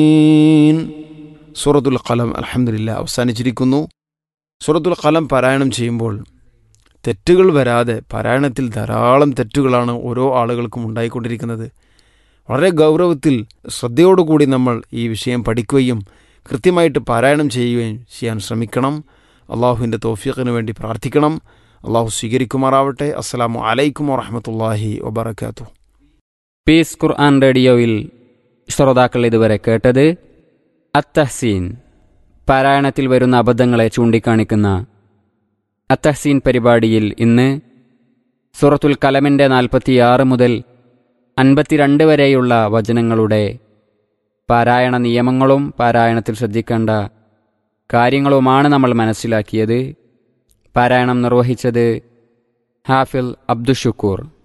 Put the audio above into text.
സൂറത്തുൽ ഖലം അലഹമില്ല അവസാനിച്ചിരിക്കുന്നു സൂറത്തുൽ ഖലം പാരായണം ചെയ്യുമ്പോൾ തെറ്റുകൾ വരാതെ പാരായണത്തിൽ ധാരാളം തെറ്റുകളാണ് ഓരോ ആളുകൾക്കും ഉണ്ടായിക്കൊണ്ടിരിക്കുന്നത് വളരെ ഗൗരവത്തിൽ ശ്രദ്ധയോടുകൂടി നമ്മൾ ഈ വിഷയം പഠിക്കുകയും കൃത്യമായിട്ട് പാരായണം ചെയ്യുകയും ചെയ്യാൻ ശ്രമിക്കണം അള്ളാഹുവിൻ്റെ തോഫീഖിന് വേണ്ടി പ്രാർത്ഥിക്കണം അള്ളാഹു സ്വീകരിക്കുമാറാവട്ടെ അസ്സലാമു അലൈക്കും വറഹമത്തല്ലാഹി വബർക്കാത്തു പീസ് ഖുർആൻ റേഡിയോയിൽ ശ്രോതാക്കൾ ഇതുവരെ കേട്ടത് അത്തഹ്സീൻ പാരായണത്തിൽ വരുന്ന അബദ്ധങ്ങളെ ചൂണ്ടിക്കാണിക്കുന്ന അത്തഹ്സീൻ പരിപാടിയിൽ ഇന്ന് സൂറത്തുൽ കലമിൻ്റെ നാൽപ്പത്തിയാറ് മുതൽ അൻപത്തിരണ്ട് വരെയുള്ള വചനങ്ങളുടെ പാരായണ നിയമങ്ങളും പാരായണത്തിൽ ശ്രദ്ധിക്കേണ്ട കാര്യങ്ങളുമാണ് നമ്മൾ മനസ്സിലാക്കിയത് പാരായണം നിർവഹിച്ചത് ഹാഫിൽ അബ്ദുഷുക്കൂർ